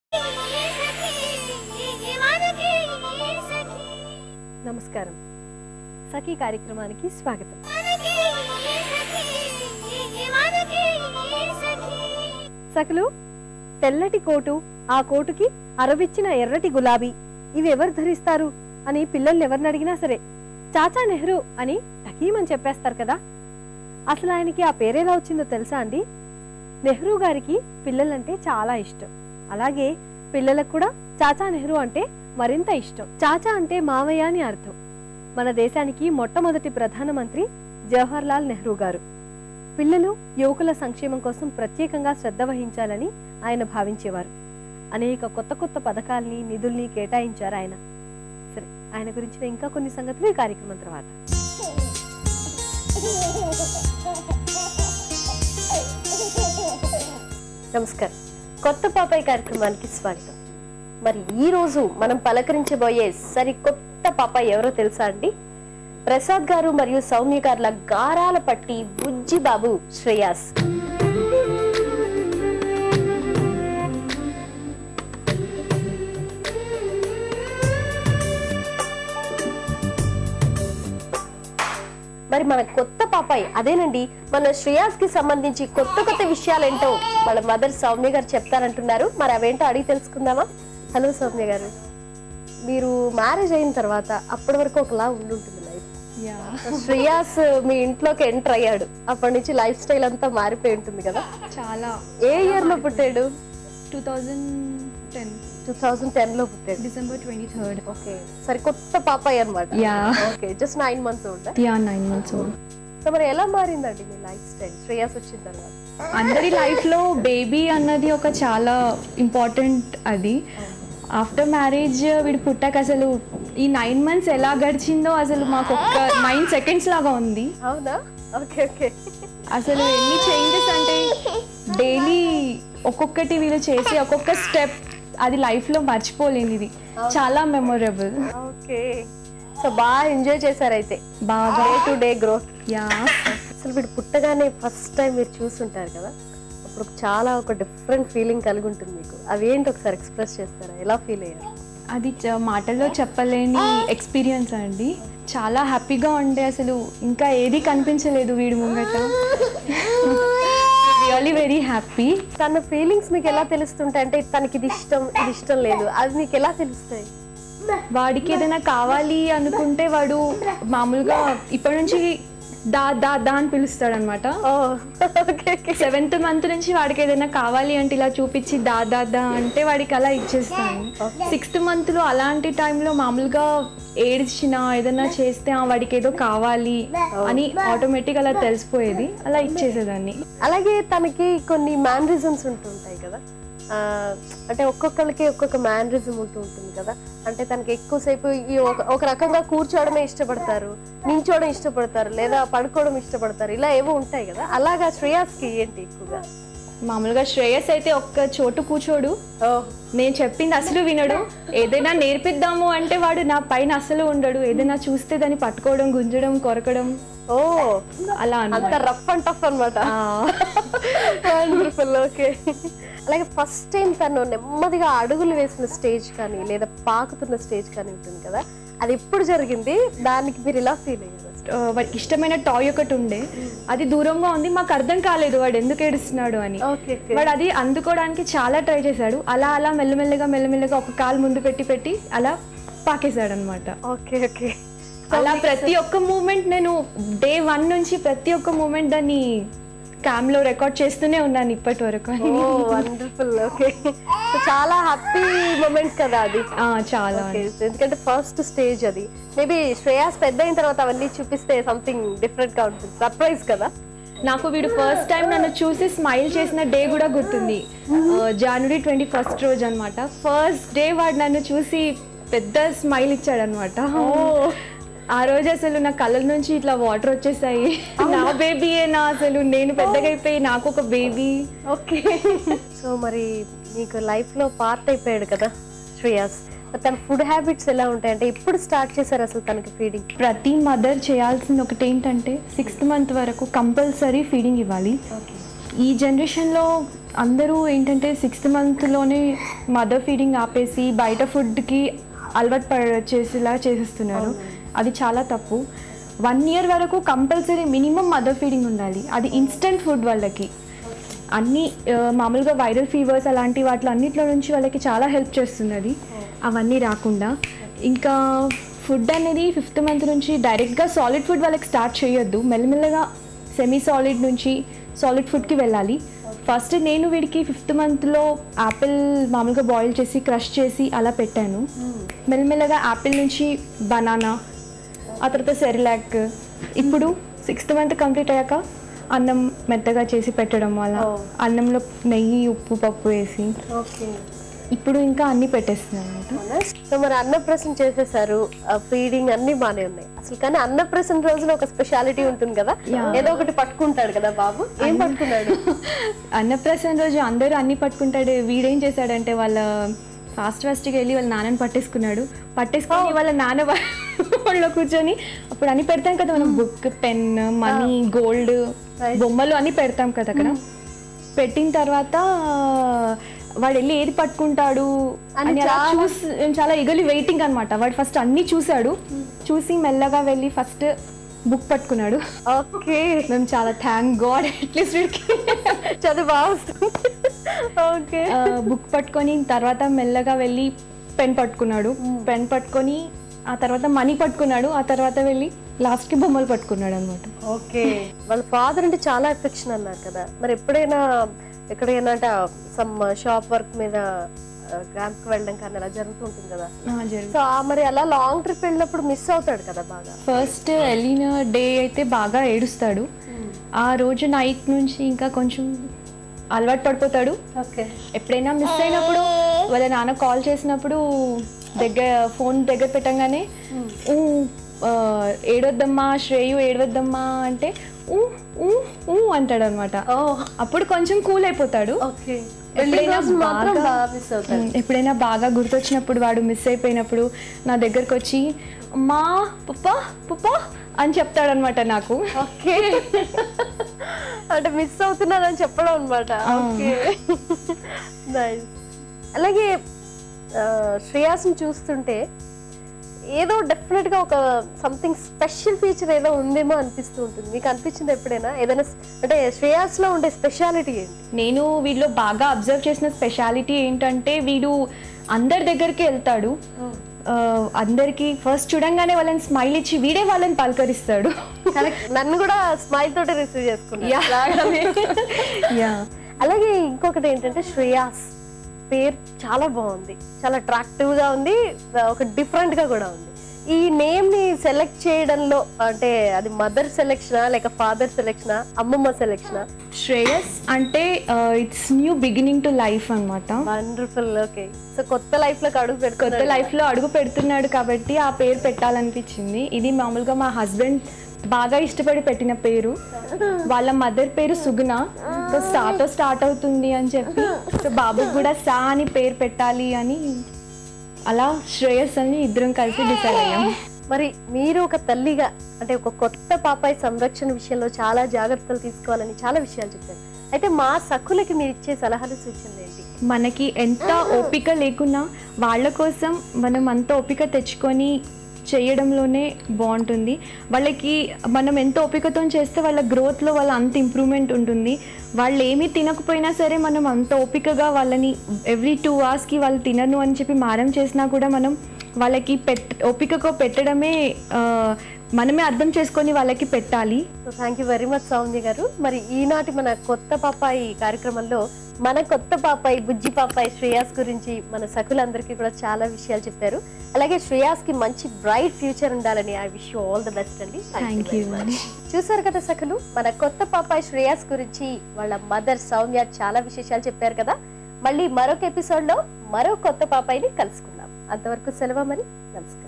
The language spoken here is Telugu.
నమస్కారం సఖీ కార్యక్రమానికి స్వాగతం సఖులు తెల్లటి కోటు ఆ కోటుకి అరవిచ్చిన ఎర్రటి గులాబీ ఇవి ఎవరు ధరిస్తారు అని పిల్లల్ని ఎవరిని అడిగినా సరే చాచా నెహ్రూ అని టకీమని చెప్పేస్తారు కదా అసలు ఆయనకి ఆ పేరేలా వచ్చిందో తెలుసా అండి నెహ్రూ గారికి పిల్లలంటే చాలా ఇష్టం అలాగే పిల్లలకు కూడా చాచా నెహ్రూ అంటే మరింత ఇష్టం చాచా అంటే మావయ్య అని అర్థం మన దేశానికి మొట్టమొదటి ప్రధానమంత్రి జవహర్లాల్ నెహ్రూ గారు పిల్లలు యువకుల సంక్షేమం కోసం ప్రత్యేకంగా శ్రద్ధ వహించాలని ఆయన భావించేవారు అనేక కొత్త కొత్త పథకాల్ని నిధుల్ని కేటాయించారు ఆయన సరే ఆయన గురించిన ఇంకా కొన్ని సంగతులు ఈ కార్యక్రమం తర్వాత నమస్కారం కొత్త పాపాయి కార్యక్రమానికి స్వాగతం మరి ఈ రోజు మనం పలకరించబోయే సరి కొత్త పాపాయి ఎవరో తెలుసా అండి ప్రసాద్ గారు మరియు సౌమ్య గారుల గారాల పట్టి బుజ్జి బాబు శ్రేయాస్ మరి మన కొత్త పాపాయి అదేనండి మన శ్రేయాస్ కి సంబంధించి కొత్త కొత్త విషయాలు ఏంటో వాళ్ళ మదర్ సౌమ్య గారు చెప్తారంటున్నారు మరి అవేంటో అడిగి తెలుసుకుందామా హలో సౌమ్య గారు మీరు మ్యారేజ్ అయిన తర్వాత అప్పటి వరకు ఒకలా ఉండి ఉంటుంది లైఫ్ యా శ్రేయాస్ మీ ఇంట్లోకి ఎంటర్ అయ్యాడు అప్పటి నుంచి లైఫ్ స్టైల్ అంతా మారిపోయి ఉంటుంది కదా చాలా ఏ ఇయర్ లో పుట్టాడు two thousand ten two thousand ten లో పుట్టాడు డిసెంబర్ ట్వంటీ థర్డ్ ఓకే సరే కొత్త పాపాయి అనమాట yeah okay just nine months ఉంటా yeah nine months old so మరి ఎలా మారిందండి మీ లైఫ్ స్టైల్ శ్రేయాస్ వచ్చిన తర్వాత అందరి లైఫ్లో బేబీ అన్నది ఒక చాలా ఇంపార్టెంట్ అది ఆఫ్టర్ మ్యారేజ్ వీడు పుట్టాక అసలు ఈ నైన్ మంత్స్ ఎలా గడిచిందో అసలు మాకు ఒక్క నైన్ సెకండ్స్ లాగా ఉంది అవునా ఓకే ఓకే అసలు ఎన్ని చేంజెస్ అంటే డైలీ ఒక్కొక్కటి వీళ్ళు చేసి ఒక్కొక్క స్టెప్ అది లైఫ్లో మర్చిపోలేనిది చాలా మెమొరబుల్ ఓకే సో బాగా ఎంజాయ్ చేశారు అయితే బాగా day to day growth yeah అసలు వీడు పుట్టగానే ఫస్ట్ టైం మీరు చూసుంటారు కదా అప్పుడు చాలా ఒక డిఫరెంట్ ఫీలింగ్ కలిగి ఉంటుంది మీకు అవి ఏంటి ఒకసారి ఎక్స్ప్రెస్ చేస్తారా ఎలా ఫీల్ అయ్యారు అది చ- మాటల్లో చెప్పలేని ఎక్స్పీరియన్స్ అండి చాలా హ్యాపీగా ఉండే అసలు ఇంకా ఏది కనిపించలేదు వీడి ముంగట రియలీ వెరీ హ్యాపీ తన ఫీలింగ్స్ మీకు ఎలా తెలుస్తుంటాయి అంటే తనకి ఇది ఇష్టం ఇది ఇష్టం లేదు అది మీకు ఎలా తెలుస్తాయి వాడికి ఏదైనా కావాలి అనుకుంటే వాడు మామూలుగా ఇప్పటి నుంచి దా దా దా అని పిలుస్తాడు అనమాట ఓ ఓకే ఓకే సెవెంత్ మంత్ నుంచి వాడికి ఏదైనా కావాలి అంటే ఇలా చూపించి దా దా దా అంటే వాడికి అలా ఇచ్చేస్తాను సిక్స్త్ మంత్ లో అలాంటి టైంలో మామూలుగా ఏడ్చిన ఏదైనా చేస్తే "ఆ, వాడికి ఏదో కావాలి అని ఆటోమేటిక్ అలా తెలిసిపోయేది అలా ఇచ్చేసేదాన్ని అలాగే తనకి కొన్ని మ్యానరిజమ్స్ ఉంటుంటాయి కదా ఆ, అంటే ఒక్కొక్కరికి ఒక్కొక్క మ్యానరిజం ఉంటూ ఉంటుంది కదా అంటే తనకి ఎక్కువసేపు ఈ ఒక ఒక రకంగా కూర్చోవడమే ఇష్టపడతారు నించోవడం ఇష్టపడతారు లేదా పడుకోవడం ఇష్టపడతారు ఇలా ఏవో ఉంటాయి కదా అలాగా శ్రేయాస్కి ఏంటి ఎక్కువగా మామూలుగా శ్రేయస్ అయితే ఒక్క చోటు కూర్చోడు ఓ నేను చెప్పింది అసలు వినడు ఏదైనా నేర్పిద్దాము అంటే వాడు నా పైన అసలు ఉండడు ఏదైనా చూస్తే దాన్ని పట్టుకోవడం గుంజడం కొరకడం ఓ అలా అంత అన్నమాట రఫ్ అండ్ టఫ్ అనమాట ఆ. వండర్ఫుల్ ఓకే అలాగే ఫస్ట్ టైం తను నెమ్మదిగా అడుగులు వేసిన స్టేజ్ కానీ లేదా పాకుతున్న స్టేజ్ కానీ ఉంటుంది కదా అది ఎప్పుడు జరిగింది దానికి మీరు ఇలా ఫీల్ అయ్యారు ఆ, వాడికి ఇష్టమైన టాయ్ ఒకటి ఉండే అది దూరంగా ఉంది మాకు అర్థం కాలేదు వాడు ఎందుకు ఏడుస్తున్నాడు అని ఓకే వాడు అది అందుకోవడానికి చాలా ట్రై చేశాడు అలా అలా మెల్లమెల్లగా మెల్లమెల్లగా ఒక కాలు ముందు పెట్టి పెట్టి అలా పాకేశాడు అనమాట ఓకే ఓకే అలా ప్రతి ఒక్క మూమెంట్ నేను డే వన్ నుంచి ప్రతి ఒక్క మూమెంట్ దాన్ని క్యామ్ లో రికార్డ్ చేస్తూనే ఉన్నాను ఇప్పటి వరకు ఓ వండర్ఫుల్ ఓకే చాలా హ్యాపీ మూమెంట్ కదా అది ఆ, చాలా ఓకే ఎందుకంటే ఫస్ట్ స్టేజ్ అది మేబీ శ్రేయాస్ పెద్ద అయిన తర్వాత అవన్నీ చూపిస్తే సంథింగ్ డిఫరెంట్ గా ఉంటుంది సర్ప్రైజ్ కదా నాకు వీడు ఫస్ట్ టైం నన్ను చూసి స్మైల్ చేసిన డే కూడా గుర్తుంది జనవరి ట్వంటీ ఫస్ట్ రోజు అనమాట ఫస్ట్ డే వాడు నన్ను చూసి పెద్ద స్మైల్ ఇచ్చాడు అనమాట ఆ రోజు అసలు నా కళ్ళ నుంచి ఇట్లా వాటర్ వచ్చేసాయి నా బేబీయేనా అసలు నేను పెద్దగా అయిపోయి నాకు ఒక బేబీ ఓకే సో మరి మీకు లైఫ్ లో పార్ట్ అయిపోయాడు కదా శ్రేయాస్ మరి తన ఫుడ్ హ్యాబిట్స్ ఎలా ఉంటాయి అంటే ఎప్పుడు స్టార్ట్ చేశారు అసలు తనకి ఫీడింగ్ ప్రతి మదర్ చేయాల్సింది ఒకటి ఏంటంటే సిక్స్త్ మంత్ వరకు కంపల్సరీ ఫీడింగ్ ఇవ్వాలి ఈ జనరేషన్లో అందరూ ఏంటంటే సిక్స్త్ మంత్లోనే మదర్ ఫీడింగ్ ఆపేసి బయట ఫుడ్కి అలవాటు పడ చేసేలా చేసేస్తున్నారు అది చాలా తప్పు వన్ ఇయర్ వరకు కంపల్సరీ మినిమం మదర్ ఫీడింగ్ ఉండాలి అది ఇన్స్టెంట్ ఫుడ్ వాళ్ళకి అన్ని ఆ, మామూలుగా వైరల్ ఫీవర్స్ అలాంటి వాటిలో అన్నిట్లో నుంచి వాళ్ళకి చాలా హెల్ప్ చేస్తుంది అది అవన్నీ రాకుండా ఇంకా ఫుడ్ అనేది ఫిఫ్త్ మంత్ నుంచి డైరెక్ట్గా సాలిడ్ ఫుడ్ వాళ్ళకి స్టార్ట్ చేయొద్దు మెల్లమెల్లగా సెమీ సాలిడ్ నుంచి సాలిడ్ ఫుడ్కి వెళ్ళాలి ఫస్ట్ నేను వీడికి ఫిఫ్త్ మంత్లో యాపిల్ మామూలుగా బాయిల్ చేసి క్రష్ చేసి అలా పెట్టాను మెల్లమెల్లగా యాపిల్ నుంచి బనానా ఆ తర్వాత సెరిలాక్ ఇప్పుడు సిక్స్త్ మంత్ కంప్లీట్ అయ్యాక అన్నం మెత్తగా చేసి పెట్టడం వల్ల Oh. అన్నంలో నెయ్యి ఉప్పు పప్పు వేసి ఓకే ఇప్పుడు ఇంకా అన్నీ పెట్టేస్తున్నాను అనమాట సో మరి అన్నప్రసన్న చేసేసారు ఫీడింగ్ అన్ని బానే ఉన్నాయి అసలు కానీ అన్నప్రసన్న రోజున ఒక స్పెషాలిటీ ఉంటుంది కదా Yeah. ఏదో ఒకటి పట్టుకుంటాడు కదా బాబు ఏం పట్టుకున్నాడు అన్నప్రాసన రోజు అందరూ అన్ని పట్టుకుంటాడు వీడేం చేశాడంటే వాళ్ళ ఫాస్ట్ ఫాస్ట్గా వెళ్ళి వాళ్ళ నాన్నని పట్టేసుకున్నాడు పట్టేసుకొని వాళ్ళ నాన్న వా- వాళ్ళలో కూర్చొని అప్పుడు అన్ని పెడతాం కదా మనం book pen money gold Right. బొమ్మలు అన్ని పెడతాం కదా అక్కడ పెట్టిన తర్వాత వాడు వెళ్ళి ఏది పట్టుకుంటాడు అని అని అలా చాలా- చూసి నేను చాలా ఎగలి వెయిటింగ్ అనమాట వాడు ఫస్ట్ అన్ని చూశాడు చూసి మెల్లగా వెళ్ళి ఫస్ట్ బుక్ పట్టుకున్నాడు ఓకే మేము చాలా థ్యాంక్ గాడ్ అట్లీస్ట్ వీడికి చదువు బాగా వస్తుంది ఓకే బుక్ పట్టుకొని తర్వాత మెల్లగా వెళ్ళి పెన్ పట్టుకున్నాడు పెన్ పట్టుకొని ఆ తర్వాత మనీ పట్టుకున్నాడు ఆ తర్వాత వెళ్ళి లాస్ట్కి బొమ్మలు పట్టుకున్నాడు అనమాట ఓకే వాళ్ళ ఫాదర్ అంటే చాలా ఎఫెక్షన్ అన్నారు కదా మరి ఎప్పుడైనా ఎక్కడైనా సమ్ షాప్ వర్క్ మీద క్యాంప్ కి వెళ్ళడం కానీ అలా జరుగుతుంటుంది కదా సో ఆ మరి అలా లాంగ్ ట్రిప్ వెళ్ళినప్పుడు మిస్ అవుతాడు కదా బాగా ఫస్ట్ వెళ్ళిన డే అయితే బాగా ఏడుస్తాడు ఆ రోజు నైట్ నుంచి ఇంకా కొంచెం అలవాటు పడిపోతాడు ఓకే ఎప్పుడైనా మిస్ అయినప్పుడు వాళ్ళ నాన్న కాల్ చేసినప్పుడు దగ్గర ఫోన్ దగ్గర పెట్టంగానే ఊ, ఆ, ఏడవద్దమ్మా శ్రేయు ఏడవద్దమ్మా అంటే ఊ ఊ ఊ అంటాడు అనమాట ఓ అప్పుడు కొంచెం కూల్ అయిపోతాడు ఓకే ఎప్పుడైనా మాత్రం బాగా- బాగా మిస్ అవుతాడు ఉమ్, ఎప్పుడైనా బాగా గుర్తొచ్చినప్పుడు వాడు మిస్ అయిపోయినప్పుడు నా దగ్గరకు వచ్చి మా పుప్ప పుప్ప అని చెప్తాడనమాట నాకు ఓకే అంటే మిస్ అవుతున్నానని చెప్పడం అనమాట ఓకే నైస్ అలాగే ఆ, శ్రేయాస్ని చూస్తుంటే ఏదో డెఫినెట్ గా ఒక సంథింగ్ స్పెషల్ ఫీచర్ ఏదో ఉందేమో అనిపిస్తూ ఉంటుంది మీకు అనిపించింది ఎప్పుడైనా ఏదైనా స్- అంటే శ్రేయాస్ లో ఉండే స్పెషాలిటీ ఏంటి నేను వీడిలో బాగా అబ్జర్వ్ చేసిన స్పెషాలిటీ ఏంటంటే వీడు అందరి దగ్గరికి వెళ్తాడు ఆ, అందరికి ఫస్ట్ చూడంగానే వాళ్ళని స్మైల్ ఇచ్చి వీడే వాళ్ళని పలకరిస్తాడు కరెక్ట్ నన్ను కూడా స్మైల్ తోటి రిసీవ్ చేసుకున్నా యా అలాగే ఇంకొకటి ఏంటంటే శ్రేయాస్ పేరు చాలా బాగుంది చాలా అట్రాక్టివ్ గా ఉంది ఒక డిఫరెంట్ గా కూడా ఉంది ఈ నేమ్ ని సెలెక్ట్ చేయడంలో అంటే అది మదర్ సెలెక్షనా లేక ఫాదర్ సెలెక్షనా అమ్మమ్మ సెలెక్షనా శ్రేయస్ అంటే it's new beginning to life అన్నమాట వండర్ఫుల్ ఓకే సో కొత్త లైఫ్ లోకి అడుగు కొత్త పెట్టుకున్నాడు లైఫ్ లో అడుగు పెడుతున్నాడు కాబట్టి ఆ పేరు పెట్టాలనిపించింది ఇది మామూలుగా మా హస్బెండ్ బాగా ఇష్టపడి పెట్టిన పేరు వాళ్ళ మదర్ పేరు సుగుణ సో సాతో స్టార్ట్ అవుతుంది అని చెప్పి సో బాబుకి కూడా సా అని పేరు పెట్టాలి అని అలా శ్రేయస్ అని ఇద్దరం కలిసి డిసైడ్ అయ్యాం మరి మీరు ఒక తల్లిగా అంటే ఒక కొత్త పాపాయి సంరక్షణ విషయంలో చాలా జాగ్రత్తలు తీసుకోవాలని చాలా విషయాలు చెప్పారు అయితే మా సఖులకి మీరు ఇచ్చే సలహాలు సూచనలు ఏంటి మనకి ఎంత ఓపిక లేకున్నా వాళ్ళ కోసం మనం అంత ఓపిక తెచ్చుకొని చేయడంలోనే బాగుంటుంది వాళ్ళకి మనం ఎంత ఓపికతో చేస్తే వాళ్ళ గ్రోత్లో వాళ్ళ అంత ఇంప్రూవ్మెంట్ ఉంటుంది వాళ్ళు ఏమీ తినకపోయినా సరే మనం అంత ఓపికగా వాళ్ళని ఎవ్రీ టూ అవర్స్కి వాళ్ళు తినను అని చెప్పి మారం చేసినా కూడా మనం వాళ్ళకి పెట్ ఓపికగా పెట్టడమే ఆ, మనమే అర్థం చేసుకొని వాళ్ళకి పెట్టాలి so thank you very much Soumya garu మరి ఈనాటి మన కొత్త పాపాయి కార్యక్రమంలో మన కొత్త పాపాయి బుజ్జి పాపాయి శ్రేయాస్ గురించి మన సకులందరికీ కూడా చాలా విషయాలు చెప్పారు అలాగే శ్రేయాస్ కి మంచి బ్రైట్ ఫ్యూచర్ ఉండాలని I wish you all the best అండి థ్యాంక్ యూ చూసారు కదా సకలు మన కొత్త పాపాయి శ్రేయాస్ గురించి వాళ్ళ మదర్ సౌమ్య చాలా విశేషాలు చెప్పారు కదా మళ్ళీ మరొక ఎపిసోడ్ లో మరో కొత్త పాపాయిని కలుసుకుందాం అంతవరకు సెలవు మరి నమస్కారం